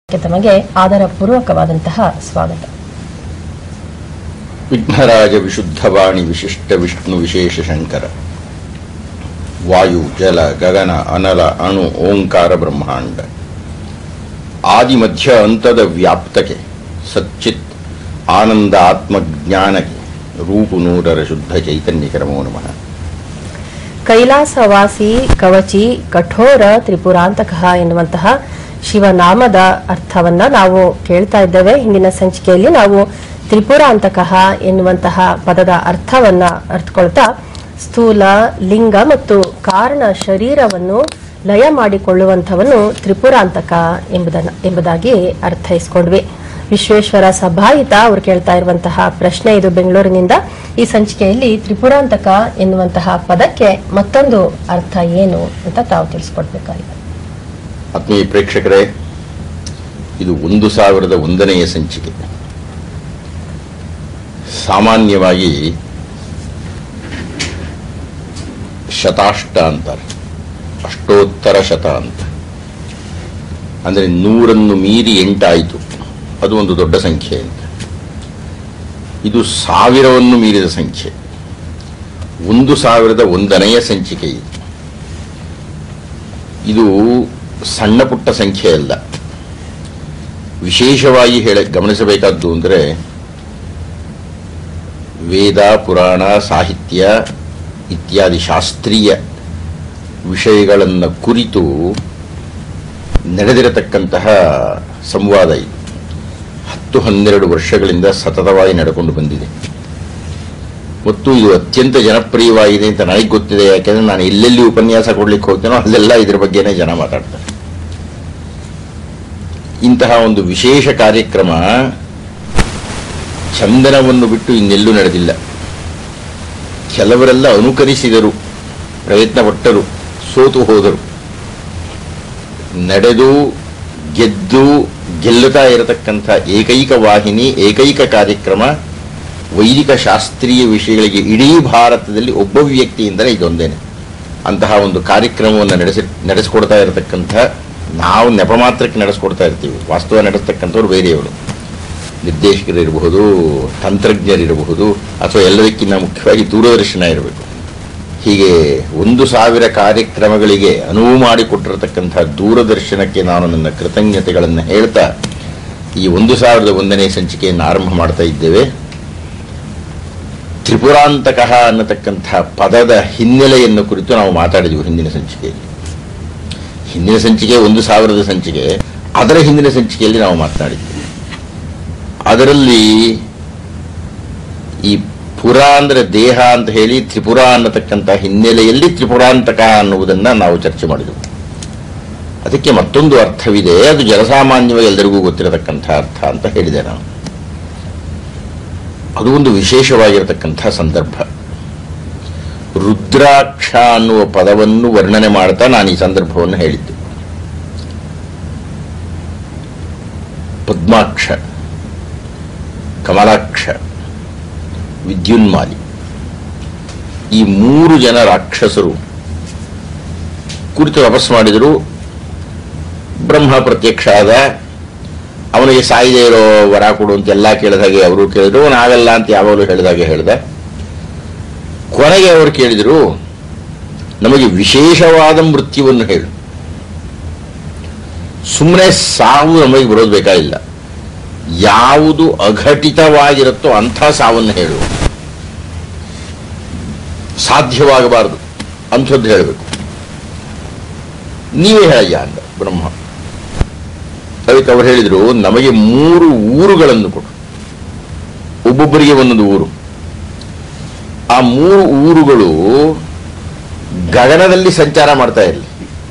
ಕ್ಕೆ ತಮಗೆ ಆದರ ಪೂರ್ವಕವಾದಂತಹ ಸ್ವಾಗತ ವಿಘ್ನರಾಜ ವಿಶುದ್ಧವಾಣಿ ವಿಶಿಷ್ಟ ವಿಷ್ಣು ವಿಶೇಷ ಶಂಕರ ವಾಯು ಜಲ ಗಗನ ಅನಲ ಅಣು ಓಂಕಾರ ಬ್ರಹ್ಮಾಂಡ ಆದಿ ಮಧ್ಯ ಅಂತದ ವ್ಯಾಪ್ತಕ್ಕೆ ಸಚ್ಚಿತ್ ಆನಂದ ಆತ್ಮಜ್ಞಾನಕ್ಕೆ ರೂಪು ನೂರರ ಶುದ್ಧ ಚೈತನ್ಯ ನಮೋ ನಮಃ ಕೈಲಾಸವಾಸಿ ಕವಚಿ ಕಠೋರ ತ್ರಿಪುರಾಂತಕಃ ಎನ್ನುವಂತಹ ಶಿವನಾಮದ ಅರ್ಥವನ್ನ ನಾವು ಕೇಳ್ತಾ ಇದ್ದೇವೆ ಹಿಂದಿನ ಸಂಚಿಕೆಯಲ್ಲಿ ನಾವು ತ್ರಿಪುರಾಂತಕಃ ಎನ್ನುವಂತಹ ಪದದ ಅರ್ಥವನ್ನ ಅರ್ಥಕೊಳ್ತಾ ಸ್ಥೂಲ ಲಿಂಗ ಮತ್ತು ಕಾರಣ ಶರೀರವನ್ನು ಲಯ ಮಾಡಿಕೊಳ್ಳುವಂಥವನ್ನು ತ್ರಿಪುರಾಂತಕ ಎಂಬುದನ್ನ ಎಂಬುದಾಗಿ ಅರ್ಥೈಸ್ಕೊಂಡ್ವಿ ವಿಶ್ವೇಶ್ವರ ಸಭಾಹಿತ ಅವರು ಕೇಳ್ತಾ ಇರುವಂತಹ ಪ್ರಶ್ನೆ ಇದು ಬೆಂಗಳೂರಿನಿಂದ ಈ ಸಂಚಿಕೆಯಲ್ಲಿ ತ್ರಿಪುರಾಂತಕ ಎನ್ನುವಂತಹ ಪದಕ್ಕೆ ಮತ್ತೊಂದು ಅರ್ಥ ಏನು ಅಂತ ತಾವು ತಿಳಿಸ್ಕೊಡ್ಬೇಕಾಗಿದೆ ಆತ್ಮೀಯ ಪ್ರೇಕ್ಷಕರೇ ಇದು ಒಂದು ಸಾವಿರದ ಒಂದನೆಯ ಸಂಚಿಕೆ ಸಾಮಾನ್ಯವಾಗಿ ಶತಾಷ್ಟ ಅಂತಾರೆ ಅಷ್ಟೋತ್ತರ ಶತ ಅಂತ ಅಂದರೆ ನೂರನ್ನು ಮೀರಿ ಎಂಟಾಯಿತು ಅದು ಒಂದು ದೊಡ್ಡ ಸಂಖ್ಯೆ ಅಂತ ಇದು ಸಾವಿರವನ್ನು ಮೀರಿದ ಸಂಖ್ಯೆ ಒಂದು ಸಾವಿರದ ಒಂದನೆಯ ಸಂಚಿಕೆ ಇದು ಇದು ಸಣ್ಣ ಪುಟ್ಟ ಸಂಖ್ಯೆ ಅಲ್ಲ ವಿಶೇಷವಾಗಿ ಹೇಳ ಗಮನಿಸಬೇಕಾದ್ದು ಅಂದರೆ ವೇದ ಪುರಾಣ ಸಾಹಿತ್ಯ ಇತ್ಯಾದಿ ಶಾಸ್ತ್ರೀಯ ವಿಷಯಗಳನ್ನು ಕುರಿತು ನಡೆದಿರತಕ್ಕಂತಹ ಸಂವಾದ ಇದು ಹತ್ತು ಹನ್ನೆರಡು ವರ್ಷಗಳಿಂದ ಸತತವಾಗಿ ನಡೆಕೊಂಡು ಬಂದಿದೆ ಮತ್ತು ಇದು ಅತ್ಯಂತ ಜನಪ್ರಿಯವಾಗಿದೆ ಅಂತ ನನಗೆ ಗೊತ್ತಿದೆ ಯಾಕೆಂದ್ರೆ ನಾನು ಎಲ್ಲೆಲ್ಲಿ ಉಪನ್ಯಾಸ ಕೊಡ್ಲಿಕ್ಕೆ ಹೋಗ್ತೇನೋ ಅಲ್ಲೆಲ್ಲ ಇದ್ರ ಬಗ್ಗೆನೇ ಜನ ಮಾತಾಡ್ತಾರೆ ಇಂತಹ ಒಂದು ವಿಶೇಷ ಕಾರ್ಯಕ್ರಮ ಚಂದನವನ್ನು ಬಿಟ್ಟು ಇನ್ನೆಲ್ಲೂ ನಡೆದಿಲ್ಲ ಕೆಲವರೆಲ್ಲ ಅನುಕರಿಸಿದರು ಪ್ರಯತ್ನ ಪಟ್ಟರು ಸೋತು ಹೋದರು ನಡೆದು ಗೆದ್ದು ಗೆಲ್ಲುತ್ತಾ ಇರತಕ್ಕಂಥ ಏಕೈಕ ವಾಹಿನಿ ಏಕೈಕ ಕಾರ್ಯಕ್ರಮ ವೈದಿಕ ಶಾಸ್ತ್ರೀಯ ವಿಷಯಗಳಿಗೆ ಇಡೀ ಭಾರತದಲ್ಲಿ ಒಬ್ಬ ವ್ಯಕ್ತಿಯಿಂದಲೇ ಇದೊಂದೇನೆ ಅಂತಹ ಒಂದು ಕಾರ್ಯಕ್ರಮವನ್ನು ನಡೆಸಿ ನಡೆಸಿಕೊಡ್ತಾ ಇರತಕ್ಕಂಥ ನಾವು ನೆಪ ಮಾತ್ರಕ್ಕೆ ನಡೆಸ್ಕೊಡ್ತಾ ಇರ್ತೀವಿ ವಾಸ್ತವ ನಡೆಸ್ತಕ್ಕಂಥವ್ರು ಬೇರೆಯವರು ನಿರ್ದೇಶಕರಿರಬಹುದು ತಂತ್ರಜ್ಞರಿರಬಹುದು ಅಥವಾ ಎಲ್ಲದಕ್ಕಿಂತ ಮುಖ್ಯವಾಗಿ ದೂರದರ್ಶನ ಇರಬೇಕು ಹೀಗೆ ಒಂದು ಸಾವಿರ ಕಾರ್ಯಕ್ರಮಗಳಿಗೆ ಅನುವು ಮಾಡಿಕೊಟ್ಟಿರತಕ್ಕಂಥ ದೂರದರ್ಶನಕ್ಕೆ ನಾನು ನನ್ನ ಕೃತಜ್ಞತೆಗಳನ್ನು ಹೇಳ್ತಾ ಈ ಒಂದು ಸಾವಿರದ ಒಂದನೇ ಸಂಚಿಕೆಯನ್ನು ಆರಂಭ ಮಾಡ್ತಾ ಇದ್ದೇವೆ ತ್ರಿಪುರಾಂತಕಃ ಅನ್ನತಕ್ಕಂಥ ಪದದ ಹಿನ್ನೆಲೆಯನ್ನು ಕುರಿತು ನಾವು ಮಾತಾಡಿದೆವು ಹಿಂದಿನ ಸಂಚಿಕೆಯಲ್ಲಿ ಹಿಂದಿನ ಸಂಚಿಕೆ ಒಂದು ಸಾವಿರದ ಸಂಚಿಕೆ ಅದರ ಹಿಂದಿನ ಸಂಚಿಕೆಯಲ್ಲಿ ನಾವು ಮಾತನಾಡಿದ್ವಿ ಅದರಲ್ಲಿ ಈ ಪುರ ಅಂದ್ರೆ ದೇಹ ಅಂತ ಹೇಳಿ ತ್ರಿಪುರ ಅನ್ನತಕ್ಕಂಥ ಹಿನ್ನೆಲೆಯಲ್ಲಿ ತ್ರಿಪುರಾಂತಕ ಅನ್ನುವುದನ್ನ ನಾವು ಚರ್ಚೆ ಮಾಡಿದೆವು ಅದಕ್ಕೆ ಮತ್ತೊಂದು ಅರ್ಥವಿದೆ ಅದು ಜನಸಾಮಾನ್ಯವಾಗಿ ಎಲ್ಲರಿಗೂ ಗೊತ್ತಿರತಕ್ಕಂಥ ಅರ್ಥ ಅಂತ ಹೇಳಿದೆ ನಾನು ಅದು ಒಂದು ವಿಶೇಷವಾಗಿರತಕ್ಕಂಥ ಸಂದರ್ಭ ರುದ್ರಾಕ್ಷ ಅನ್ನುವ ಪದವನ್ನು ವರ್ಣನೆ ಮಾಡ್ತಾ ನಾನು ಈ ಸಂದರ್ಭವನ್ನು ಹೇಳಿದ್ದೆ ಪದ್ಮಾಕ್ಷ ಕಮಲಾಕ್ಷ ವಿದ್ಯುನ್ಮಾಲಿ ಈ ಮೂರು ಜನ ರಾಕ್ಷಸರು ಕುರಿತು ತಪಸ್ ಮಾಡಿದರು ಬ್ರಹ್ಮ ಪ್ರತ್ಯಕ್ಷ ಆದ ಅವನಿಗೆ ಸಾಯದೇ ಇರೋ ವರ ಕೊಡು ಅಂತ ಎಲ್ಲ ಕೇಳಿದಾಗೆ ಅವರು ಕೇಳಿದ್ರು ನಾವೆಲ್ಲ ಅಂತ ಯಾವಾಗಲೂ ಹೇಳಿದಾಗೆ ಹೇಳ್ದ ಕೊನೆಗೆ ಅವರು ಕೇಳಿದರು ನಮಗೆ ವಿಶೇಷವಾದ ಮೃತ್ಯುವನ್ನು ಹೇಳು ಸುಮ್ಮನೆ ಸಾವು ನಮಗೆ ಬರೋದು ಬೇಕಾಗಿಲ್ಲ ಯಾವುದು ಅಘಟಿತವಾಗಿರುತ್ತೋ ಅಂಥ ಸಾವನ್ನು ಹೇಳು ಸಾಧ್ಯವಾಗಬಾರದು ಅಂಥದ್ದು ಹೇಳಬೇಕು ನೀವೇ ಹೇಳಯ್ಯ ಅಂದ ಬ್ರಹ್ಮ ಅದಕ್ಕೆ ಅವರು ಹೇಳಿದರು ನಮಗೆ ಮೂರು ಊರುಗಳನ್ನು ಕೊಡು ಒಬ್ಬೊಬ್ಬರಿಗೆ ಒಂದೊಂದು ಊರು ಆ ಮೂರು ಊರುಗಳು ಗಗನದಲ್ಲಿ ಸಂಚಾರ ಮಾಡ್ತಾ ಇರಲಿ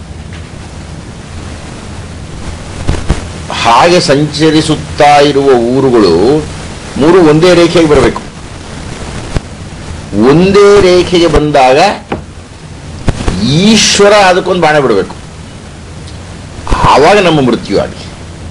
ಹಾಗೆ ಸಂಚರಿಸುತ್ತಾ ಇರುವ ಊರುಗಳು ಮೂರು ಒಂದೇ ರೇಖೆಗೆ ಬರಬೇಕು ಒಂದೇ ರೇಖೆಗೆ ಬಂದಾಗ ಈಶ್ವರ ಅದಕ್ಕೊಂದು ಬಾಣ ಬಿಡಬೇಕು ಆವಾಗ ನಮ್ಮ ಮೃತ್ಯು ಆಗಿ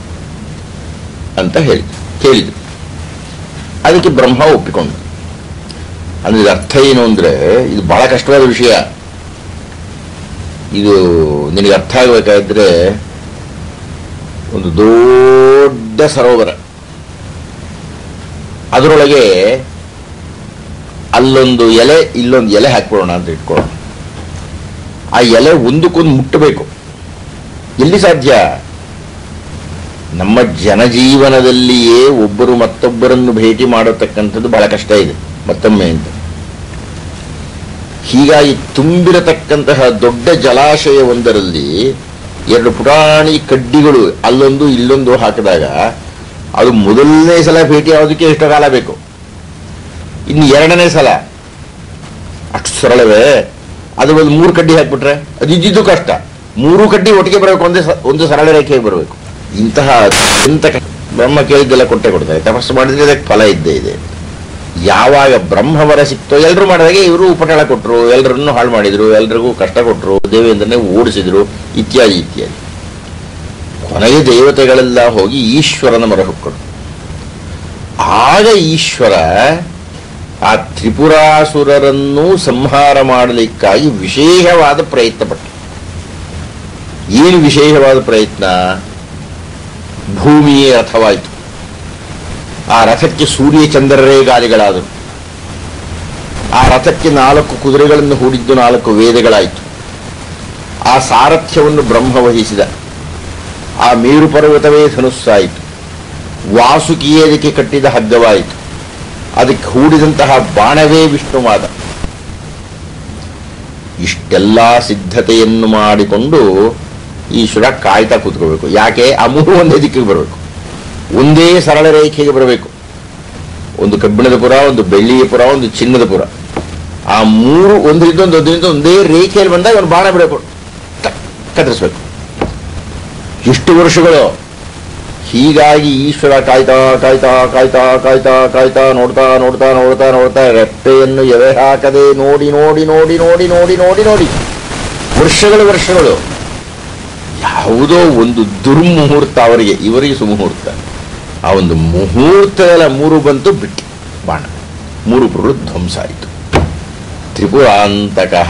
ಅಂತ ಹೇಳಿ ಕೇಳಿದ್ರು ಅದಕ್ಕೆ ಬ್ರಹ್ಮ ಒಪ್ಪಿಕೊಂಡು ಅಂದ್ರೆ ಇದು ಅರ್ಥ ಏನು ಅಂದ್ರೆ ಇದು ಬಹಳ ಕಷ್ಟವಾದ ವಿಷಯ ಇದು ನಿನಗೆ ಅರ್ಥ ಆಗಬೇಕಾದ್ರೆ ಒಂದು ದೊಡ್ಡ ಸರೋವರ ಅದರೊಳಗೆ ಅಲ್ಲೊಂದು ಎಲೆ ಇಲ್ಲೊಂದು ಎಲೆ ಹಾಕ್ಬಿಡೋಣ ಅಂತ ಇಟ್ಕೊಳ್ಳೋಣ ಆ ಎಲೆ ಒಂದಕ್ಕೊಂದು ಮುಟ್ಟಬೇಕು ಎಲ್ಲಿ ಸಾಧ್ಯ ನಮ್ಮ ಜನಜೀವನದಲ್ಲಿಯೇ ಒಬ್ಬರು ಮತ್ತೊಬ್ಬರನ್ನು ಭೇಟಿ ಮಾಡತಕ್ಕಂಥದ್ದು ಬಹಳ ಕಷ್ಟ ಇದೆ ಮತ್ತೊಮ್ಮೆ ಅಂತ ಹೀಗಾಗಿ ತುಂಬಿರತಕ್ಕಂತಹ ದೊಡ್ಡ ಜಲಾಶಯವೊಂದರಲ್ಲಿ ಎರಡು ಪುಟಾಣಿ ಕಡ್ಡಿಗಳು ಅಲ್ಲೊಂದು ಇಲ್ಲೊಂದು ಹಾಕಿದಾಗ ಅದು ಮೊದಲನೇ ಸಲ ಭೇಟಿ ಆಗೋದಕ್ಕೆ ಎಷ್ಟು ಕಾಲ ಬೇಕು ಇನ್ನು ಎರಡನೇ ಸಲ ಅಷ್ಟು ಸರಳವೇ ಅದು ಒಂದು ಮೂರು ಕಡ್ಡಿ ಹಾಕ್ಬಿಟ್ರೆ ಅದು ಇದ್ದಿದ್ದು ಕಷ್ಟ ಮೂರು ಕಡ್ಡಿ ಒಟ್ಟಿಗೆ ಬರಬೇಕು ಒಂದೇ ಸ- ಒಂದು ಸರಳ ರೇಖೆಗೆ ಬರಬೇಕು ಇಂತಹ ಅತ್ಯಂತ ಕ- ಬ್ರಹ್ಮ ಕೇಳಿದ್ದೆಲ್ಲ ಕೊಟ್ಟೆ ಕೊಡ್ತಾರೆ ತಪಸ್ಸು ಮಾಡಿದ್ರೆ ಅದಕ್ಕೆ ಫಲ ಇದ್ದೇ ಇದೆ ಯಾವಾಗ ಬ್ರಹ್ಮವರ ಸಿಕ್ತೋ ಎಲ್ಲರೂ ಮಾಡಿದಾಗೆ ಇವರು ಉಪಟಳ ಕೊಟ್ಟರು ಎಲ್ಲರನ್ನು ಹಾಳು ಮಾಡಿದ್ರು ಎಲ್ರಿಗೂ ಕಷ್ಟ ಕೊಟ್ಟರು ದೇವೇಂದ್ರನೇ ಓಡಿಸಿದ್ರು ಇತ್ಯಾದಿ ಇತ್ಯಾದಿ ಕೊನೆಗೆ ದೇವತೆಗಳೆಲ್ಲ ಹೋಗಿ ಈಶ್ವರನ ಮೊರೆ ಹೊಕ್ಕರು ಆಗ ಈಶ್ವರ ಆ ತ್ರಿಪುರಾಸುರರನ್ನು ಸಂಹಾರ ಮಾಡಲಿಕ್ಕಾಗಿ ವಿಶೇಷವಾದ ಪ್ರಯತ್ನ ಪಟ್ಟ ಏನು ವಿಶೇಷವಾದ ಪ್ರಯತ್ನ ಭೂಮಿಯೇ ರಥವಾಯಿತು ಆ ರಥಕ್ಕೆ ಸೂರ್ಯ ಚಂದ್ರರೇ ಗಾಲಿಗಳಾದರು ಆ ರಥಕ್ಕೆ ನಾಲ್ಕು ಕುದುರೆಗಳನ್ನು ಹೂಡಿದ್ದು ನಾಲ್ಕು ವೇದಗಳಾಯಿತು ಆ ಸಾರಥ್ಯವನ್ನು ಬ್ರಹ್ಮ ವಹಿಸಿದ ಆ ಮೇರು ಪರ್ವತವೇ ಧನುಸ್ಸಾಯಿತು ವಾಸುಕಿಯೇ ಅದಕ್ಕೆ ಕಟ್ಟಿದ ಹಗ್ಗವಾಯಿತು ಅದಕ್ಕೆ ಹೂಡಿದಂತಹ ಬಾಣವೇ ವಿಷ್ಣುವಾದ ಇಷ್ಟೆಲ್ಲ ಸಿದ್ಧತೆಯನ್ನು ಮಾಡಿಕೊಂಡು ಈಶ್ವರ ಕಾಯ್ತಾ ಕೂತ್ಕೋಬೇಕು ಯಾಕೆ ಆ ಮೂರು ಒಂದೇ ದಿಕ್ಕಿಗೆ ಬರಬೇಕು ಒಂದೇ ಸರಳ ರೇಖೆಗೆ ಬರಬೇಕು ಒಂದು ಕಬ್ಬಿಣದ ಪುರ ಒಂದು ಬೆಳ್ಳಿಯ ಪುರ ಒಂದು ಚಿನ್ನದ ಪುರ ಆ ಮೂರು ಒಂದರಿಂದ ಒಂದು ಒಂದರಿಂದ ಒಂದೇ ರೇಖೆಯಲ್ಲಿ ಬಂದಾಗ ಒಂದು ಬಾಣ ಬಿಡಬೇಕು ಟಕ್ ಕತ್ತರಿಸ್ಬೇಕು ಎಷ್ಟು ವರ್ಷಗಳು ಹೀಗಾಗಿ ಈಶ್ವರ ಕಾಯ್ತಾ ಕಾಯ್ತಾ ಕಾಯ್ತಾ ಕಾಯ್ತಾ ಕಾಯ್ತಾ ನೋಡ್ತಾ ನೋಡ್ತಾ ನೋಡ್ತಾ ನೋಡ್ತಾ ರೆಪ್ಪೆಯನ್ನು ಎವೆ ಹಾಕದೆ ನೋಡಿ ನೋಡಿ ನೋಡಿ ನೋಡಿ ನೋಡಿ ನೋಡಿ ನೋಡಿ ವರ್ಷಗಳು ವರ್ಷಗಳು ಯಾವುದೋ ಒಂದು ದುರ್ಮುಹೂರ್ತ ಅವರಿಗೆ ಇವರಿಗೆ ಸುಮುಹೂರ್ತ ಆ ಒಂದು ಮುಹೂರ್ತಗಳ ಮೂರು ಬಂತು ಬಿಟ್ಟು ಬಾಣ ಮೂರು ಪುರುಳು ಧ್ವಂಸ ಆಯಿತು ತ್ರಿಪುರಾಂತಕಃ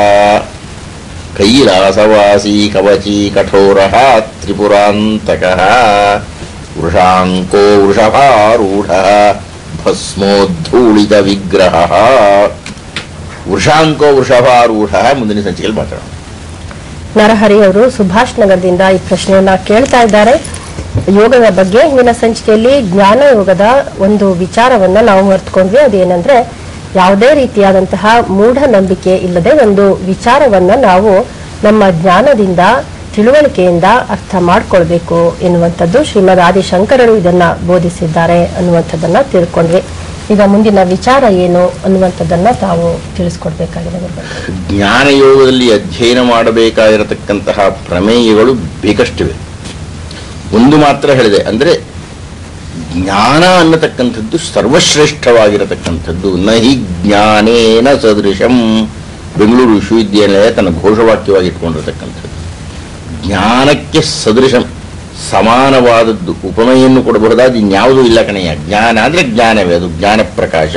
ಕೈಲಾಸವಾಸಿ ಕವಚಿ ಕಠೋರ ತ್ರಿಪುರಾಂತಕಃ ವೃಷಾಂಕೋ ವೃಷಭಾರೂಢ ಭಸ್ಮೋದ್ಧೂಳಿತ ವಿಗ್ರಹ ವೃಷಾಂಕೋ ವೃಷಭಾರೂಢ ಮುಂದಿನ ಸಂಚಿಕೆಯಲ್ಲಿ ಮಾತಾಡೋಣ ನರಹರಿ ಅವರು ಸುಭಾಷ್ ನಗರದಿಂದ ಈ ಪ್ರಶ್ನೆಯನ್ನ ಕೇಳ್ತಾ ಇದ್ದಾರೆ ಯೋಗದ ಬಗ್ಗೆ ಹಿಂದಿನ ಸಂಚಿಕೆಯಲ್ಲಿ ಜ್ಞಾನ ಯೋಗದ ಒಂದು ವಿಚಾರವನ್ನ ನಾವು ಮರ್ತ್ಕೊಂಡ್ವಿ ಅದೇನಂದ್ರೆ ಯಾವುದೇ ರೀತಿಯಾದಂತಹ ಮೂಢನಂಬಿಕೆ ಇಲ್ಲದೆ ಒಂದು ವಿಚಾರವನ್ನ ನಾವು ನಮ್ಮ ಜ್ಞಾನದಿಂದ ತಿಳುವಳಿಕೆಯಿಂದ ಅರ್ಥ ಮಾಡ್ಕೊಳ್ಬೇಕು ಎನ್ನುವಂಥದ್ದು ಶ್ರೀಮದ್ ಆದಿಶಂಕರರು ಇದನ್ನ ಬೋಧಿಸಿದ್ದಾರೆ ಅನ್ನುವಂಥದ್ದನ್ನ ತಿಳ್ಕೊಂಡ್ವಿ ಈಗ ಮುಂದಿನ ವಿಚಾರ ಏನು ಅನ್ನುವಂಥದ್ದನ್ನ ತಾವು ತಿಳಿಸ್ಕೊಡ್ಬೇಕಾಗಿದೆ ಗುರುಗಳೇ. ಜ್ಞಾನ ಯೋಗದಲ್ಲಿ ಅಧ್ಯಯನ ಮಾಡಬೇಕಾಗಿರತಕ್ಕಂತಹ ಪ್ರಮೇಯಗಳು ಬೇಕಷ್ಟಿವೆ ಒಂದು ಮಾತ್ರ ಹೇಳಿದೆ ಅಂದರೆ ಜ್ಞಾನ ಅನ್ನತಕ್ಕಂಥದ್ದು ಸರ್ವಶ್ರೇಷ್ಠವಾಗಿರತಕ್ಕಂಥದ್ದು ನಹಿ ಜ್ಞಾನೇನ ಸದೃಶಂ ಬೆಂಗಳೂರು ವಿಶ್ವವಿದ್ಯಾನಿಲಯ ತನ್ನ ಘೋಷವಾಕ್ಯವಾಗಿ ಇಟ್ಕೊಂಡಿರತಕ್ಕಂಥದ್ದು ಜ್ಞಾನಕ್ಕೆ ಸದೃಶಂ ಸಮಾನವಾದದ್ದು ಉಪಮೆಯನ್ನು ಕೊಡಬಹುದಾದ ಇನ್ಯಾವುದೂ ಇಲ್ಲ ಕಣೆಯ ಜ್ಞಾನ ಅಂದರೆ ಜ್ಞಾನವೇ ಅದು ಜ್ಞಾನ ಪ್ರಕಾಶ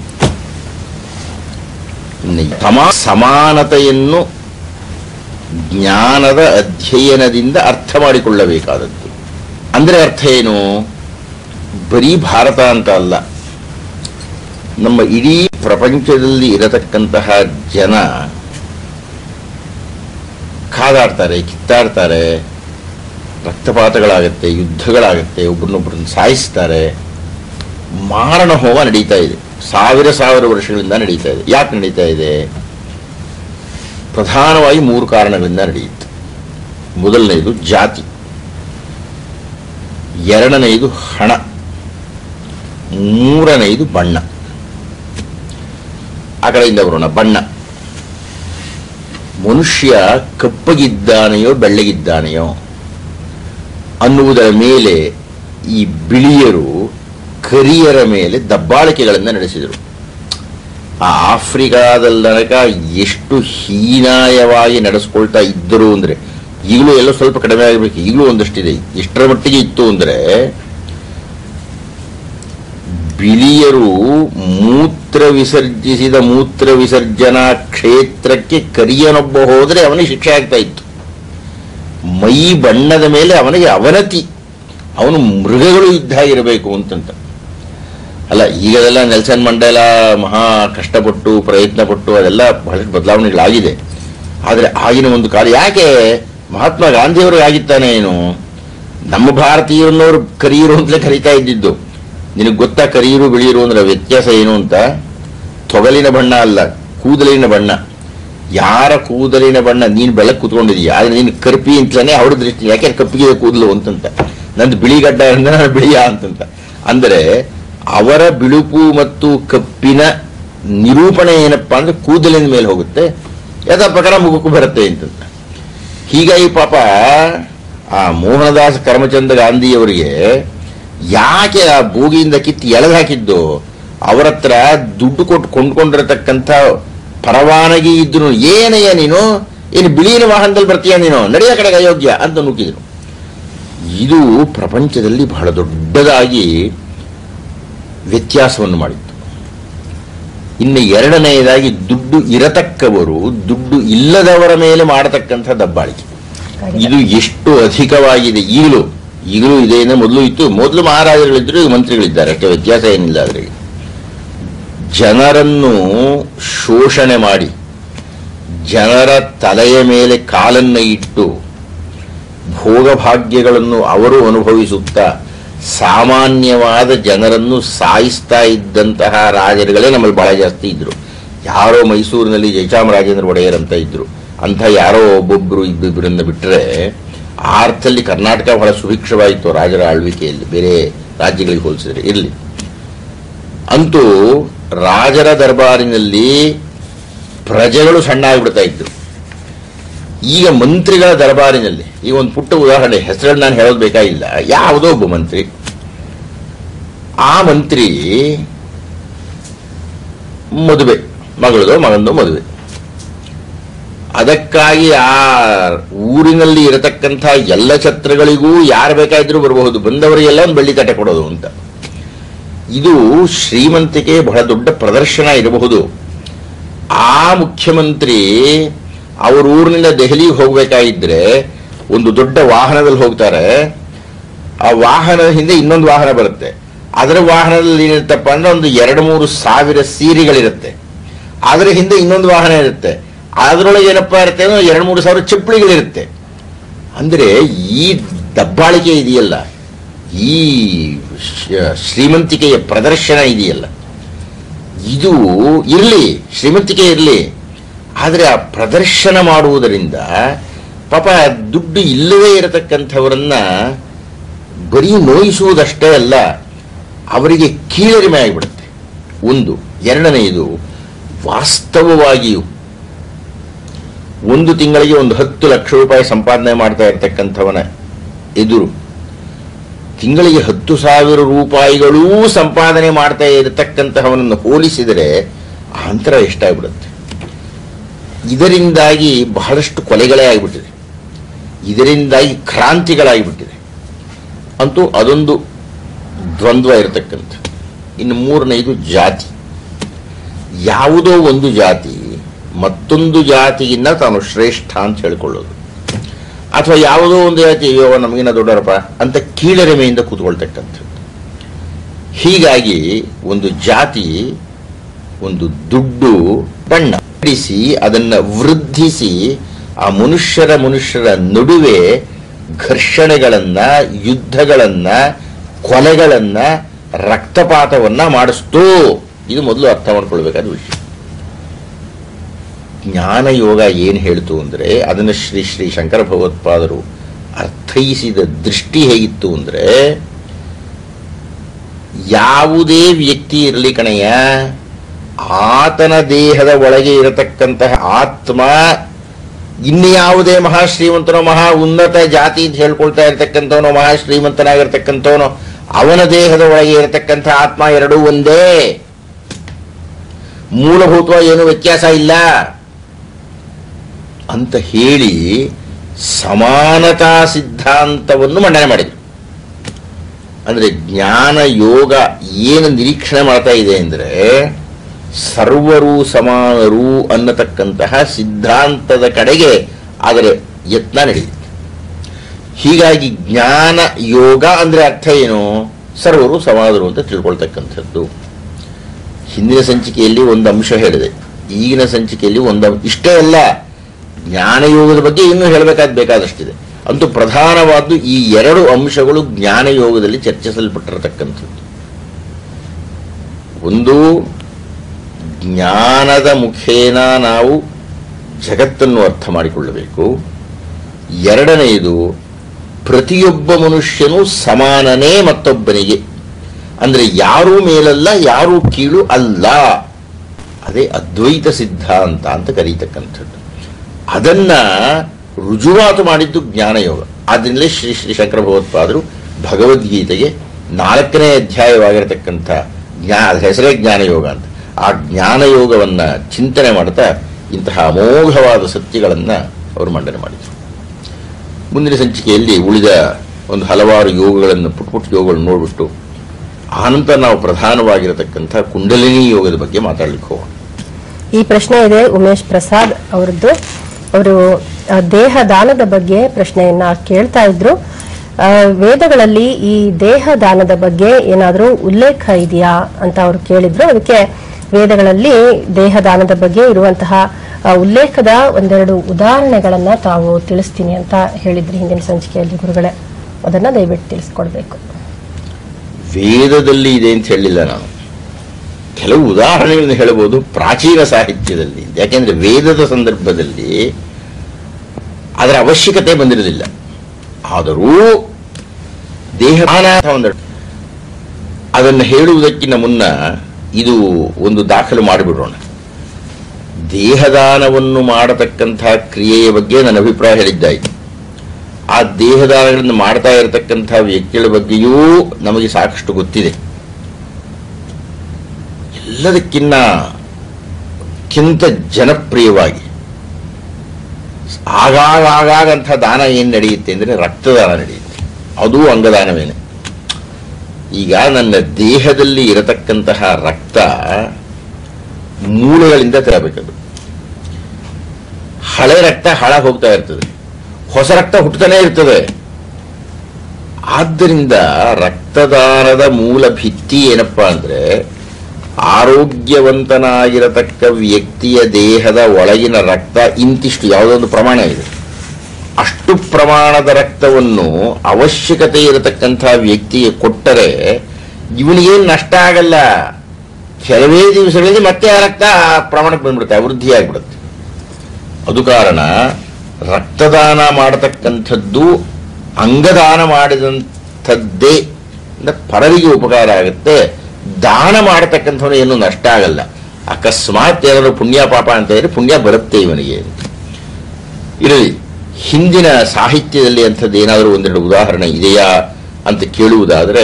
ಇನ್ನು ಸಮ ಸಮಾನತೆಯನ್ನು ಜ್ಞಾನದ ಅಧ್ಯಯನದಿಂದ ಅರ್ಥ ಮಾಡಿಕೊಳ್ಳಬೇಕಾದದ್ದು ಅಂದರೆ ಅರ್ಥ ಏನು ಬರೀ ಭಾರತ ಅಂತ ಅಲ್ಲ ನಮ್ಮ ಇಡೀ ಪ್ರಪಂಚದಲ್ಲಿ ಇರತಕ್ಕಂತಹ ಜನ ಕಾದಾಡ್ತಾರೆ ಕಿತ್ತಾಡ್ತಾರೆ ರಕ್ತಪಾತಗಳಾಗತ್ತೆ ಯುದ್ಧಗಳಾಗತ್ತೆ ಒಬ್ಬರನ್ನೊಬ್ಬರನ್ನ ಸಾಯಿಸ್ತಾರೆ ಮಾರಣ ಹೋಮ ನಡೀತಾ ಇದೆ ಸಾವಿರ ಸಾವಿರ ವರ್ಷಗಳಿಂದ ನಡೀತಾ ಇದೆ ಯಾಕೆ ನಡೀತಾ ಇದೆ ಪ್ರಧಾನವಾಗಿ ಮೂರು ಕಾರಣಗಳಿಂದ ನಡೆಯುತ್ತೆ ಮೊದಲನೆಯದು ಜಾತಿ ಎರಡನೆಯದು ಹಣ ಮೂರನೆಯದು ಬಣ್ಣ ಆ ಕಡೆಯಿಂದ ಬರೋಣ ಬಣ್ಣ ಮನುಷ್ಯ ಕಪ್ಪಗಿದ್ದಾನೆಯೋ ಬೆಳ್ಳಗಿದ್ದಾನೆಯೋ ಅನ್ನುವುದರ ಮೇಲೆ ಈ ಬಿಳಿಯರು ಕರಿಯರ ಮೇಲೆ ದಬ್ಬಾಳಿಕೆಗಳನ್ನು ನಡೆಸಿದರು ಆ ಆಫ್ರಿಕಾದಲ್ಲನಕ ಎಷ್ಟು ಹೀನಾಯವಾಗಿ ನಡೆಸ್ಕೊಳ್ತಾ ಇದ್ದರು ಅಂದ್ರೆ ಈಗಲೂ ಎಲ್ಲ ಸ್ವಲ್ಪ ಕಡಿಮೆ ಆಗಬೇಕು ಈಗಲೂ ಒಂದಷ್ಟಿದೆ ಎಷ್ಟರ ಮಟ್ಟಿಗೆ ಇತ್ತು ಅಂದ್ರೆ ಬಿಳಿಯರು ಮೂತ್ರ ವಿಸರ್ಜಿಸಿದ ಮೂತ್ರ ವಿಸರ್ಜನಾ ಕ್ಷೇತ್ರಕ್ಕೆ ಕರಿಯನೊಬ್ಬ ಹೋದ್ರೆ ಅವನಿಗೆ ಶಿಕ್ಷೆ ಆಗ್ತಾ ಇತ್ತು ಮೈ ಬಣ್ಣದ ಮೇಲೆ ಅವನಿಗೆ ಅವನತಿ ಅವನು ಮೃಗಗಳು ಇದ್ದ ಇರಬೇಕು ಅಂತಂತ ಅಲ್ಲ ಈಗದೆಲ್ಲ ನೆಲ್ಸನ್ ಮಂಡೇಲ ಮಹಾ ಕಷ್ಟಪಟ್ಟು ಪ್ರಯತ್ನ ಪಟ್ಟು ಅದೆಲ್ಲ ಬಹಳಷ್ಟು ಬದಲಾವಣೆಗಳಾಗಿದೆ ಆದರೆ ಆಗಿನ ಒಂದು ಕಾಲ ಯಾಕೆ ಮಹಾತ್ಮ ಗಾಂಧಿಯವರು ಆಗಿತ್ತಾನೆ ಏನು ನಮ್ಮ ಭಾರತೀಯರನ್ನವರು ಕರಿಯರು ಅಂತಲೇ ಕರೀತಾ ಇದ್ದಿದ್ದು ನಿನಗೆ ಗೊತ್ತಾ ಕರಿಯರು ಬಿಳಿಯರು ಅಂದ್ರೆ ವ್ಯತ್ಯಾಸ ಏನು ಅಂತ ತೊಗಲಿನ ಬಣ್ಣ ಅಲ್ಲ ಕೂದಲಿನ ಬಣ್ಣ ಯಾರ ಕೂದಲಿನ ಬಣ್ಣ ನೀನು ಬೆಳಕು ಕೂತ್ಕೊಂಡಿದೀಯ ಆದ್ರೆ ನೀನು ಕರ್ಪಿ ಅಂತಲೇ ಅವ್ರ ದೃಷ್ಟಿ ಯಾಕೆ ಕಪ್ಪಿಗೆ ಕೂದಲು ಅಂತಂತ ನಂದು ಬಿಳಿ ಗಡ್ಡ ಅಂದ್ರೆ ನಾನು ಬಿಳಿಯ ಅಂತಂತ ಅಂದರೆ ಅವರ ಬಿಳುಪು ಮತ್ತು ಕಪ್ಪಿನ ನಿರೂಪಣೆ ಏನಪ್ಪಾ ಅಂದ್ರೆ ಕೂದಲಿನ ಮೇಲೆ ಹೋಗುತ್ತೆ ಯಥಾ ಪ್ರಕಾರ ಮುಖಕ್ಕೂ ಬರುತ್ತೆ ಅಂತಂತ ಹೀಗಾಗಿ ಪಾಪ ಆ ಮೋಹನದಾಸ್ ಕರ್ಮಚಂದ ಗಾಂಧಿಯವರಿಗೆ ಯಾಕೆ ಆ ಬೋಗಿಯಿಂದ ಕಿತ್ತು ಎಳೆದು ಹಾಕಿದ್ದು ಅವರ ಹತ್ರ ದುಡ್ಡು ಕೊಟ್ಟು ಕೊಂಡ್ಕೊಂಡಿರತಕ್ಕಂಥ ಪರವಾನಗಿ ಇದ್ರು ಏನಯ್ಯ ನೀನು ಏನು ಬಿಳಿಯಿನ ವಾಹನದಲ್ಲಿ ಬರ್ತೀಯ ನೀನು ನಡೆಯ ಕಡೆಗೆ ಅಯೋಗ್ಯ ಅಂತ ನುಗ್ಗಿದ್ರು ಇದು ಪ್ರಪಂಚದಲ್ಲಿ ಬಹಳ ದೊಡ್ಡದಾಗಿ ವ್ಯತ್ಯಾಸವನ್ನು ಮಾಡಿತ್ತು ಇನ್ನು ಎರಡನೆಯದಾಗಿ ದುಡ್ಡು ಇರತಕ್ಕವರು ದುಡ್ಡು ಇಲ್ಲದವರ ಮೇಲೆ ಮಾಡತಕ್ಕಂಥ ದಬ್ಬಾಳಿಕೆ ಇದು ಎಷ್ಟು ಅಧಿಕವಾಗಿದೆ ಈಗಲೂ ಈಗಲೂ ಇದೆ ಅಂದ್ರೆ ಮೊದಲು ಇತ್ತು ಮೊದಲು ಮಹಾರಾಜರುಗಳಿದ್ರು ಈಗ ಮಂತ್ರಿಗಳಿದ್ದಾರೆ ಅಷ್ಟೇ ವ್ಯತ್ಯಾಸ ಏನಿಲ್ಲ ಅದರಲ್ಲಿ ಜನರನ್ನು ಶೋಷಣೆ ಮಾಡಿ ಜನರ ತಲೆಯ ಮೇಲೆ ಕಾಲನ್ನು ಇಟ್ಟು ಭೋಗಭಾಗ್ಯಗಳನ್ನು ಅವರು ಅನುಭವಿಸುತ್ತಾ ಸಾಮಾನ್ಯವಾದ ಜನರನ್ನು ಸಾಯಿಸ್ತಾ ಇದ್ದಂತಹ ರಾಜರುಗಳೇ ನಮ್ಮಲ್ಲಿ ಬಹಳ ಜಾಸ್ತಿ ಇದ್ರು ಯಾರೋ ಮೈಸೂರಿನಲ್ಲಿ ಜಯಚಾಮರಾಜೇಂದ್ರ ಒಡೆಯರ್ ಅಂತ ಇದ್ರು ಅಂಥ ಯಾರೋ ಒಬ್ಬೊಬ್ರು ಇಬ್ಬಿಬ್ಬರನ್ನ ಬಿಟ್ಟರೆ ಆ ಅರ್ಥದಲ್ಲಿ ಕರ್ನಾಟಕ ಬಹಳ ಸುಭಿಕ್ಷವಾಯಿತು ರಾಜರ ಆಳ್ವಿಕೆಯಲ್ಲಿ ಬೇರೆ ರಾಜ್ಯಗಳಿಗೆ ಹೋಲಿಸಿದ್ರೆ ಇರಲಿ ಅಂತೂ ರಾಜರ ದರ್ಬಾರಿನಲ್ಲಿ ಪ್ರಜೆಗಳು ಸಣ್ಣ ಆಗಿಬಿಡ್ತಾ ಇದ್ರು ಈಗ ಮಂತ್ರಿಗಳ ದರ್ಬಾರಿನಲ್ಲಿ ಈಗ ಒಂದು ಪುಟ್ಟ ಉದಾಹರಣೆ ಹೆಸರಲ್ಲಿ ನಾನು ಹೇಳೋದು ಬೇಕಾಗಿಲ್ಲ ಯಾವುದೋ ಒಬ್ಬ ಮಂತ್ರಿ ಆ ಮಂತ್ರಿ ಮದುವೆ ಮಗಳದು ಮಗಂದು ಮದುವೆ ಅದಕ್ಕಾಗಿ ಆ ಊರಿನಲ್ಲಿ ಇರತಕ್ಕಂಥ ಎಲ್ಲ ಛತ್ರಗಳಿಗೂ ಯಾರು ಬೇಕಾದ್ರೂ ಬರಬಹುದು ಬಂದವರಿಗೆಲ್ಲ ಒಂದು ಬೆಳ್ಳಿ ತಟ್ಟೆ ಕೊಡೋದು ಅಂತ ಇದು ಶ್ರೀಮಂತಿಕೆ ಬಹಳ ದೊಡ್ಡ ಪ್ರದರ್ಶನ ಇರಬಹುದು ಆ ಮುಖ್ಯಮಂತ್ರಿ ಅವ್ರ ಊರಿನಿಂದ ದೆಹಲಿಗೆ ಹೋಗ್ಬೇಕಾಗಿದ್ರೆ ಒಂದು ದೊಡ್ಡ ವಾಹನದಲ್ಲಿ ಹೋಗ್ತಾರೆ ಆ ವಾಹನದ ಹಿಂದೆ ಇನ್ನೊಂದು ವಾಹನ ಬರುತ್ತೆ ಅದರ ವಾಹನದಲ್ಲಿ ಏನಿರುತ್ತಪ್ಪ ಅಂದ್ರೆ ಒಂದು ಎರಡು ಮೂರು ಸಾವಿರ ಸೀರೆಗಳಿರುತ್ತೆ ಅದರ ಹಿಂದೆ ಇನ್ನೊಂದು ವಾಹನ ಇರುತ್ತೆ ಅದರೊಳಗೆ ಏನಪ್ಪಾ ಇರುತ್ತೆ ಅಂದ್ರೆ ಎರಡು ಮೂರು ಸಾವಿರ ಚಪ್ಪಲಿಗಳಿರುತ್ತೆ ಅಂದ್ರೆ ಈ ದಬ್ಬಾಳಿಕೆ ಇದೆಯಲ್ಲ ಈ ಶ- ಶ್ರೀಮಂತಿಕೆಯ ಪ್ರದರ್ಶನ ಇದೆಯಲ್ಲ ಇದು ಇರಲಿ ಶ್ರೀಮಂತಿಕೆ ಇರಲಿ ಆದರೆ ಆ ಪ್ರದರ್ಶನ ಮಾಡುವುದರಿಂದ ಪಾಪ ದುಡ್ಡು ಇಲ್ಲದೇ ಇರತಕ್ಕಂಥವರನ್ನ ಬರೀ ನೋಯಿಸುವುದಷ್ಟೇ ಅಲ್ಲ ಅವರಿಗೆ ಕೀಳರಿಮೆ ಆಗಿಬಿಡುತ್ತೆ ಒಂದು ಎರಡನೆಯದು ವಾಸ್ತವವಾಗಿಯೂ ಒಂದು ತಿಂಗಳಿಗೆ ಒಂದು ಹತ್ತು ಲಕ್ಷ ರೂಪಾಯಿ ಸಂಪಾದನೆ ಮಾಡ್ತಾ ಇರತಕ್ಕಂಥವನ ಎದುರು ತಿಂಗಳಿಗೆ ಹತ್ತು ಸಾವಿರ ರೂಪಾಯಿಗಳೂ ಸಂಪಾದನೆ ಮಾಡ್ತಾ ಇರತಕ್ಕಂತಹವನನ್ನು ಹೋಲಿಸಿದರೆ ಆ ಅಂತರ ಎಷ್ಟಾಗ್ಬಿಡುತ್ತೆ ಇದರಿಂದಾಗಿ ಬಹಳಷ್ಟು ಕೊಲೆಗಳೇ ಆಗಿಬಿಟ್ಟಿದೆ ಇದರಿಂದಾಗಿ ಕ್ರಾಂತಿಗಳಾಗಿಬಿಟ್ಟಿದೆ ಅಂತೂ ಅದೊಂದು ದ್ವಂದ್ವ ಇರತಕ್ಕಂಥ ಇನ್ನು ಮೂರನೆಯದು ಜಾತಿ ಯಾವುದೋ ಒಂದು ಜಾತಿ ಮತ್ತೊಂದು ಜಾತಿಗಿನ್ನ ತಾನು ಶ್ರೇಷ್ಠ ಅಂತ ಹೇಳ್ಕೊಳ್ಳೋದು ಅಥವಾ ಯಾವುದೋ ಒಂದು ಜಾತಿ ಅಯ್ಯೋ ನಮಗಿನ್ನ ದೊಡ್ಡವರಪ್ಪ ಅಂತ ಕೀಳರಿಮೆಯಿಂದ ಕೂತ್ಕೊಳ್ತಕ್ಕಂಥದ್ದು ಹೀಗಾಗಿ ಒಂದು ಜಾತಿ ಒಂದು ದುಡ್ಡು ಬಣ್ಣ ಬಿಡಿಸಿ ಅದನ್ನ ವೃದ್ಧಿಸಿ ಆ ಮನುಷ್ಯರ ಮನುಷ್ಯರ ನಡುವೆ ಘರ್ಷಣೆಗಳನ್ನ ಯುದ್ಧಗಳನ್ನ ಕೊಲೆಗಳನ್ನ ರಕ್ತಪಾತವನ್ನ ಮಾಡಿಸ್ತು ಇದು ಮೊದಲು ಅರ್ಥ ಮಾಡ್ಕೊಳ್ಬೇಕಾದ ವಿಷಯ ಜ್ಞಾನ ಯೋಗ ಏನು ಹೇಳ್ತು ಅಂದ್ರೆ ಅದನ್ನು ಶ್ರೀ ಶ್ರೀ ಶಂಕರ ಭಗವತ್ಪಾದರು ಅರ್ಥೈಸಿದ ದೃಷ್ಟಿ ಹೇಗಿತ್ತು ಅಂದ್ರೆ ಯಾವುದೇ ವ್ಯಕ್ತಿ ಇರಲಿ ಕಣಯ್ಯ ಆತನ ದೇಹದ ಒಳಗೆ ಇರತಕ್ಕಂತಹ ಆತ್ಮ ಇನ್ಯಾವುದೇ ಮಹಾಶ್ರೀಮಂತನೋ ಮಹಾ ಉನ್ನತ ಜಾತಿ ಅಂತ ಹೇಳ್ಕೊಳ್ತಾ ಇರತಕ್ಕಂಥವನೋ ಮಹಾಶ್ರೀಮಂತನಾಗಿರ್ತಕ್ಕಂಥವನೋ ಅವನ ದೇಹದ ಒಳಗೆ ಇರತಕ್ಕಂಥ ಆತ್ಮ ಎರಡೂ ಒಂದೇ ಮೂಲಭೂತವಾಗಿ ಏನು ವ್ಯತ್ಯಾಸ ಇಲ್ಲ ಅಂತ ಹೇಳಿ ಸಮಾನತಾ ಸಿದ್ಧಾಂತವನ್ನು ಮಂಡನೆ ಮಾಡಿದರು ಅಂದ್ರೆ ಜ್ಞಾನ ಯೋಗ ಏನು ನಿರೀಕ್ಷಣೆ ಮಾಡ್ತಾ ಇದೆ ಅಂದ್ರೆ ಸರ್ವರು ಸಮಾನರು ಅನ್ನತಕ್ಕಂತಹ ಸಿದ್ಧಾಂತದ ಕಡೆಗೆ ಅದರ ಯತ್ನ ನಡೆದಿದೆ ಹೀಗಾಗಿ ಜ್ಞಾನ ಯೋಗ ಅಂದ್ರೆ ಅರ್ಥ ಏನು ಸರ್ವರು ಸಮಾದರು ಅಂತ ತಿಳ್ಕೊಳ್ತಕ್ಕಂಥದ್ದು ಹಿಂದಿನ ಸಂಚಿಕೆಯಲ್ಲಿ ಒಂದು ಅಂಶ ಹೇಳಿದೆ ಈಗಿನ ಸಂಚಿಕೆಯಲ್ಲಿ ಒಂದು ಅಂಶ- ಇಷ್ಟೇ ಅಲ್ಲ ಜ್ಞಾನಯೋಗದ ಬಗ್ಗೆ ಇನ್ನೂ ಹೇಳಬೇಕಾದ ಬೇಕಾದಷ್ಟಿದೆ ಅಂತೂ ಪ್ರಧಾನವಾದ್ದು ಈ ಎರಡು ಅಂಶಗಳು ಜ್ಞಾನಯೋಗದಲ್ಲಿ ಚರ್ಚಿಸಲ್ಪಟ್ಟಿರತಕ್ಕಂಥದ್ದು ಒಂದು ಜ್ಞಾನದ ಮುಖೇನ ನಾವು ಜಗತ್ತನ್ನು ಅರ್ಥ ಮಾಡಿಕೊಳ್ಳಬೇಕು ಎರಡನೆಯದು ಪ್ರತಿಯೊಬ್ಬ ಮನುಷ್ಯನು ಸಮಾನನೇ ಮತ್ತೊಬ್ಬನಿಗೆ ಅಂದ್ರೆ ಯಾರೂ ಮೇಲಲ್ಲ ಯಾರೂ ಕೀಳು ಅಲ್ಲ ಅದೇ ಅದ್ವೈತ ಸಿದ್ಧಾಂತ ಅಂತ ಕರೀತಕ್ಕಂಥದ್ದು ಅದನ್ನ ರುಜುವಾತು ಮಾಡಿದ್ದು ಜ್ಞಾನಯೋಗ ಆದ್ರಿಂದಲೇ ಶ್ರೀ ಶ್ರೀ ಶಂಕರ ಭಗವತ್ಪಾದರು ಭಗವದ್ಗೀತೆಗೆ ನಾಲ್ಕನೇ ಅಧ್ಯಾಯವಾಗಿರತಕ್ಕಂಥ ಜ್ಞಾ ಅದ್ರ ಹೆಸರೇ ಜ್ಞಾನಯೋಗ ಅಂತ ಆ ಜ್ಞಾನಯೋಗವನ್ನ ಚಿಂತನೆ ಮಾಡ್ತಾ ಇಂತಹ ಅಮೋಘವಾದ ಸತ್ಯಗಳನ್ನ ಅವರು ಮಂಡನೆ ಮಾಡಿದರು ಮುಂದಿನ ಸಂಚಿಕೆಯಲ್ಲಿ ಉಳಿದ ಒಂದು ಹಲವಾರು ಯೋಗಗಳನ್ನು ಪುಟ್ ಪುಟ್ ಯೋಗಗಳನ್ನು ನೋಡ್ಬಿಟ್ಟು ಆನಂತರ ನಾವು ಪ್ರಧಾನವಾಗಿರತಕ್ಕಂಥ ಕುಂಡಲಿನಿ ಯೋಗದ ಬಗ್ಗೆ ಮಾತಾಡ್ಲಿಕ್ಕೆ ಹೋಗೋಣ ಈ ಪ್ರಶ್ನೆ ಇದೆ ಉಮೇಶ್ ಪ್ರಸಾದ್ ಅವರದ್ದು ಅವರು ಆ, ದೇಹ ದಾನದ ಬಗ್ಗೆ ಪ್ರಶ್ನೆಯನ್ನ ಕೇಳ್ತಾ ಇದ್ರು ಆ, ವೇದಗಳಲ್ಲಿ ಈ ದೇಹ ದಾನದ ಬಗ್ಗೆ ಏನಾದರೂ ಉಲ್ಲೇಖ ಇದೆಯಾ ಅಂತ ಅವರು ಕೇಳಿದ್ರು ಅದಕ್ಕೆ ವೇದಗಳಲ್ಲಿ ದೇಹ ದಾನದ ಬಗ್ಗೆ ಇರುವಂತಹ ಆ, ಉಲ್ಲೇಖದ ಒಂದೆರಡು ಉದಾಹರಣೆಗಳನ್ನ ತಾವು ತಿಳಿಸ್ತೀನಿ ಅಂತ ಹೇಳಿದ್ರಿ ಹಿಂದಿನ ಸಂಚಿಕೆಯಲ್ಲಿ ಗುರುಗಳೇ ಅದನ್ನ ದಯವಿಟ್ಟು ತಿಳಿಸ್ಕೊಡ್ಬೇಕು ವೇದದಲ್ಲಿ ಇದೆ ಅಂತ ಹೇಳಿಲ್ಲ ನಾನು ಕೆಲವು ಉದಾಹರಣೆಗಳನ್ನು ಹೇಳಬಹುದು ಪ್ರಾಚೀನ ಸಾಹಿತ್ಯದಲ್ಲಿ ಯಾಕೆಂದ್ರೆ ವೇದದ ಸಂದರ್ಭದಲ್ಲಿ ಅದರ ಅವಶ್ಯಕತೆ ಬಂದಿರಲಿಲ್ಲ ಆದರೂ ದೇಹ ಒಂದು ಅದನ್ನು ಹೇಳುವುದಕ್ಕಿಂತ ಮುನ್ನ ಇದು ಒಂದು ದಾಖಲು ಮಾಡಿಬಿಡೋಣ ದೇಹದಾನವನ್ನು ಮಾಡತಕ್ಕಂಥ ಕ್ರಿಯೆಯ ಬಗ್ಗೆ ನನ್ನ ಅಭಿಪ್ರಾಯ ಹೇಳಿದ್ದಾಯಿತು ಆ ದೇಹದಾನಗಳನ್ನು ಮಾಡ್ತಾ ಇರತಕ್ಕಂಥ ವ್ಯಕ್ತಿಗಳ ಬಗ್ಗೆಯೂ ನಮಗೆ ಸಾಕಷ್ಟು ಗೊತ್ತಿದೆ ಎಲ್ಲದಕ್ಕಿನ್ನ ಅತ್ಯಂತ ಜನಪ್ರಿಯವಾಗಿ ಆಗಾಗ ಆಗಾಗಂಥ ದಾನ ಏನು ನಡೆಯುತ್ತೆ ಅಂದರೆ ರಕ್ತದಾನ ನಡೆಯುತ್ತೆ ಅದು ಅಂಗದಾನವೇನೆ ಈಗ ನನ್ನ ದೇಹದಲ್ಲಿ ಇರತಕ್ಕಂತಹ ರಕ್ತ ಮೂಳೆಗಳಿಂದ ತರಬೇಕದು ಹಳೆ ರಕ್ತ ಹಾಳ ಹೋಗ್ತಾ ಇರ್ತದೆ ಹೊಸ ರಕ್ತ ಹುಟ್ಟುತ್ತಾನೆ ಇರ್ತದೆ ಆದ್ದರಿಂದ ರಕ್ತದಾನದ ಮೂಲ ಭಿತ್ತಿ ಏನಪ್ಪಾ ಅಂದ್ರೆ ಆರೋಗ್ಯವಂತನಾಗಿರತಕ್ಕ ವ್ಯಕ್ತಿಯ ದೇಹದ ಒಳಗಿನ ರಕ್ತ ಇಂತಿಷ್ಟು ಯಾವುದೋ ಒಂದು ಪ್ರಮಾಣ ಇದೆ ಅಷ್ಟು ಪ್ರಮಾಣದ ರಕ್ತವನ್ನು ಅವಶ್ಯಕತೆ ಇರತಕ್ಕಂಥ ವ್ಯಕ್ತಿಗೆ ಕೊಟ್ಟರೆ ಇವನಿಗೇನು ನಷ್ಟ ಆಗಲ್ಲ ಕೆಲವೇ ದಿವಸಗಳಲ್ಲಿ ಮತ್ತೆ ಆ ರಕ್ತ ಆ ಪ್ರಮಾಣಕ್ಕೆ ಬಂದ್ಬಿಡುತ್ತೆ ಅಭಿವೃದ್ಧಿ ಆಗಿಬಿಡುತ್ತೆ ಅದು ಕಾರಣ ರಕ್ತದಾನ ಮಾಡತಕ್ಕಂಥದ್ದು ಅಂಗದಾನ ಮಾಡಿದಂಥದ್ದೇ ಅಂದ್ರೆ ಪರರಿಗೆ ಉಪಕಾರ ಆಗುತ್ತೆ ದಾನ ಮಾಡತಕ್ಕಂಥವನು ಏನು ನಷ್ಟ ಆಗಲ್ಲ ಅಕಸ್ಮಾತ್ ಏನಾದ್ರು ಪುಣ್ಯ ಪಾಪ ಅಂತ ಹೇಳಿದ್ರೆ ಪುಣ್ಯ ಬರುತ್ತೆ ಇವನಿಗೆ ಇರಲಿ ಹಿಂದಿನ ಸಾಹಿತ್ಯದಲ್ಲಿ ಅಂಥದ್ದು ಏನಾದರೂ ಒಂದೆರಡು ಉದಾಹರಣೆ ಇದೆಯಾ ಅಂತ ಕೇಳುವುದಾದರೆ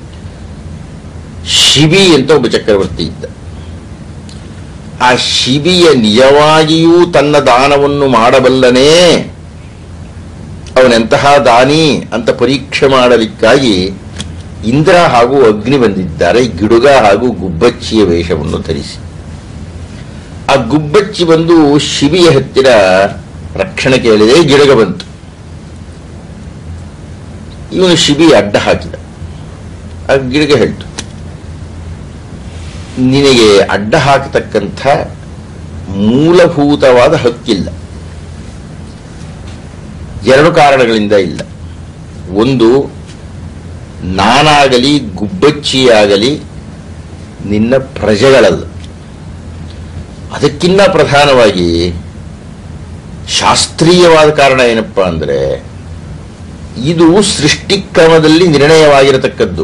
ಶಿಬಿ ಅಂತ ಒಬ್ಬ ಚಕ್ರವರ್ತಿ ಇದ್ದ ಆ ಶಿಬಿಯ ನಿಜವಾಗಿಯೂ ತನ್ನ ದಾನವನ್ನು ಮಾಡಬಲ್ಲನೇ ಅವನೆಂತಹ ದಾನಿ ಅಂತ ಪರೀಕ್ಷೆ ಮಾಡಲಿಕ್ಕಾಗಿ ಇಂದ್ರ ಹಾಗೂ ಅಗ್ನಿ ಬಂದಿದ್ದಾರೆ ಗಿಡುಗ ಹಾಗೂ ಗುಬ್ಬಚ್ಚಿಯ ವೇಷವನ್ನು ಧರಿಸಿ ಆ ಗುಬ್ಬಚ್ಚಿ ಬಂದು ಶಿಬಿಯ ಹತ್ತಿರ ರಕ್ಷಣೆ ಕೇಳಿದೆ ಗಿಡಗ ಬಂತು ಇವನು ಶಿಬಿ ಅಡ್ಡ ಹಾಕಿದ ಆ ಗಿಡಗ ಹೇಳ್ತು ನಿನಗೆ ಅಡ್ಡ ಹಾಕತಕ್ಕಂಥ ಮೂಲಭೂತವಾದ ಹಕ್ಕಿಲ್ಲ ಎರಡು ಕಾರಣಗಳಿಂದ ಇಲ್ಲ ಒಂದು ನಾನಾಗಲಿ ಗುಬ್ಬಚ್ಚಿಯಾಗಲಿ ನಿನ್ನ ಪ್ರಜೆಗಳಲ್ಲ ಅದಕ್ಕಿಂತ ಪ್ರಧಾನವಾಗಿ ಶಾಸ್ತ್ರೀಯವಾದ ಕಾರಣ ಏನಪ್ಪಾ ಅಂದ್ರೆ ಇದು ಸೃಷ್ಟಿಕ್ರಮದಲ್ಲಿ ನಿರ್ಣಯವಾಗಿರತಕ್ಕದ್ದು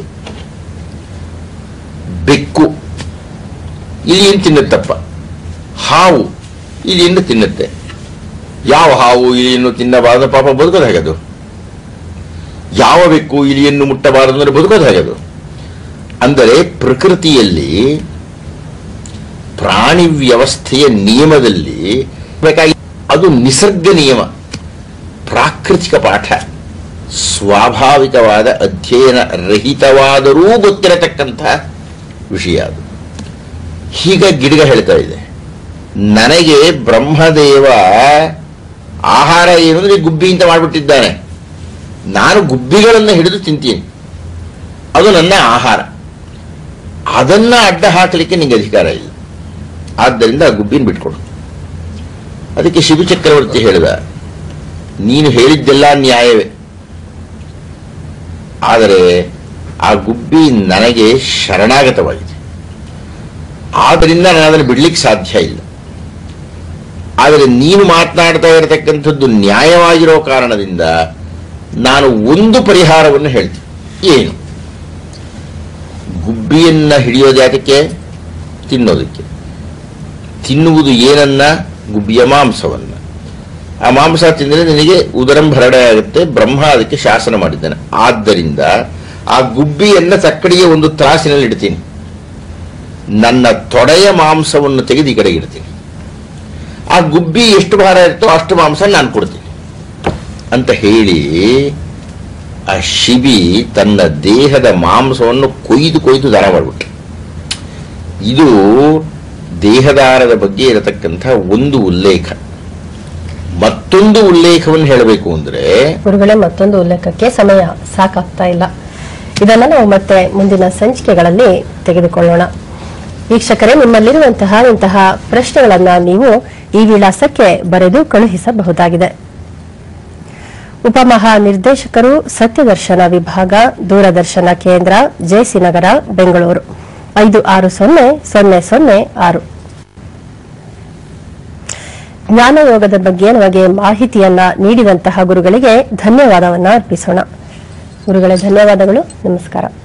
ಬೆಕ್ಕು ಇಲಿಯನ್ನು ತಿನ್ನುತ್ತಪ್ಪ ಹಾವು ಇಲಿಯನ್ನು ತಿನ್ನುತ್ತೆ ಯಾವ ಹಾವು ಇಲಿಯನ್ನು ತಿನ್ನಬಾರದು ಪಾಪ ಬದುಕೋದು ಹೇಗದು ಯಾವ ಬೆಕ್ಕು ಇಲಿಯನ್ನು ಮುಟ್ಟಬಾರದು ಅಂದರೆ ಬದುಕೋದು ಹೇಗದು ಅಂದರೆ ಪ್ರಕೃತಿಯಲ್ಲಿ ಪ್ರಾಣಿ ವ್ಯವಸ್ಥೆಯ ನಿಯಮದಲ್ಲಿ ಬೇಕಾಗಿ ಅದು ನಿಸರ್ಗ ನಿಯಮ ಪ್ರಾಕೃತಿಕ ಪಾಠ ಸ್ವಾಭಾವಿಕವಾದ ಅಧ್ಯಯನ ರಹಿತವಾದರೂ ಗೊತ್ತಿರತಕ್ಕಂಥ ವಿಷಯ ಅದು ಹೀಗ ಗಿಡಗ ಹೇಳ್ತಾ ಇದೆ ನನಗೆ ಬ್ರಹ್ಮದೇವ ಆಹಾರ ಏನು ಅಂದ್ರೆ ಗುಬ್ಬಿ ಅಂತ ಮಾಡಿಬಿಟ್ಟಿದ್ದಾನೆ ನಾನು ಗುಬ್ಬಿಗಳನ್ನು ಹಿಡಿದು ತಿಂತೀನಿ ಅದು ನನ್ನ ಆಹಾರ ಅದನ್ನ ಅಡ್ಡ ಹಾಕಲಿಕ್ಕೆ ನಿಂಗೆ ಅಧಿಕಾರ ಇಲ್ಲ ಆದ್ದರಿಂದ ಆ ಗುಬ್ಬಿನ ಬಿಟ್ಕೊಡು ಅದಕ್ಕೆ ಶಿವ ಚಕ್ರವರ್ತಿ ಹೇಳಿದ ನೀನು ಹೇಳಿದ್ದೆಲ್ಲ ನ್ಯಾಯವೇ ಆದರೆ ಆ ಗುಬ್ಬಿ ನನಗೆ ಶರಣಾಗತವಾಗಿದೆ ಆದ್ದರಿಂದ ನಾನು ಅದನ್ನು ಬಿಡ್ಲಿಕ್ಕೆ ಸಾಧ್ಯ ಇಲ್ಲ ಆದರೆ ನೀನು ಮಾತನಾಡ್ತಾ ಇರತಕ್ಕಂಥದ್ದು ನ್ಯಾಯವಾಗಿರೋ ಕಾರಣದಿಂದ ನಾನು ಒಂದು ಪರಿಹಾರವನ್ನು ಹೇಳ್ತೀನಿ ಏನು ಗುಬ್ಬಿಯನ್ನ ಹಿಡಿಯೋದು ಯಾತಕ್ಕೆ ತಿನ್ನೋದಕ್ಕೆ ತಿನ್ನುವುದು ಏನನ್ನ ಗುಬ್ಬಿಯ ಮಾಂಸವನ್ನ ಆ ಮಾಂಸ ತಿಂದರೆ ನಿನಗೆ ಉದರಂಭರಣೆ ಆಗುತ್ತೆ ಬ್ರಹ್ಮ ಅದಕ್ಕೆ ಶಾಸನ ಮಾಡಿದ್ದಾನೆ ಆದ್ದರಿಂದ ಆ ಗುಬ್ಬಿಯನ್ನ ತಕ್ಕಡಿಗೆ ಒಂದು ತ್ರಾಸಿನಲ್ಲಿ ಇಡ್ತೀನಿ ನನ್ನ ತೊಡೆಯ ಮಾಂಸವನ್ನು ತೆಗೆದು ಈ ಕಡೆಗೆ ಇಡ್ತೀನಿ ಆ ಗುಬ್ಬಿ ಎಷ್ಟು ಭಾರ ಇರ್ತೋ ಅಷ್ಟು ಮಾಂಸ ನಾನು ಕೊಡ್ತೀನಿ ಅಂತ ಹೇಳಿ ಆ ಶಿಬಿ ತನ್ನ ದೇಹದ ಮಾಂಸವನ್ನು ಕೊಯ್ದು ಕೊಯ್ದು ದಾನ ಮಾಡಿಬಿಟ್ಟ ಇದು ದೇಹದಾರದ ಬಗ್ಗೆ ಇರತಕ್ಕಂಥ ಒಂದು ಉಲ್ಲೇಖ ಮತ್ತೊಂದು ಉಲ್ಲೇಖವನ್ನು ಹೇಳಬೇಕು ಅಂದ್ರೆ ಗುರುಗಳೇ ಮತ್ತೊಂದು ಉಲ್ಲೇಖಕ್ಕೆ ಸಮಯ ಸಾಕಾಗ್ತಾ ಇಲ್ಲ ಇದನ್ನ ನಾವು ಮತ್ತೆ ಮುಂದಿನ ಸಂಚಿಕೆಗಳಲ್ಲಿ ತೆಗೆದುಕೊಳ್ಳೋಣ ವೀಕ್ಷಕರೇ ನಿಮ್ಮಲ್ಲಿರುವಂತಹ ಇಂತಹ ಪ್ರಶ್ನೆಗಳನ್ನ ನೀವು ಈ ವಿಳಾಸಕ್ಕೆ ಬರೆದು ಕಳುಹಿಸಬಹುದಾಗಿದೆ ಉಪಮಹಾ ನಿರ್ದೇಶಕರು ಸತ್ಯದರ್ಶನ ವಿಭಾಗ ದೂರದರ್ಶನ ಕೇಂದ್ರ ಜೆಸಿ ನಗರ ಬೆಂಗಳೂರು ಐದು ಆರು ಸೊನ್ನೆ ಸೊನ್ನೆ ಸೊನ್ನೆ ಆರು ಜ್ಞಾನಯೋಗದ ಬಗ್ಗೆ ನಮಗೆ ಮಾಹಿತಿಯನ್ನ ನೀಡಿದಂತಹ ಗುರುಗಳಿಗೆ ಧನ್ಯವಾದವನ್ನ ಅರ್ಪಿಸೋಣ ಗುರುಗಳೇ ಧನ್ಯವಾದಗಳು ನಮಸ್ಕಾರ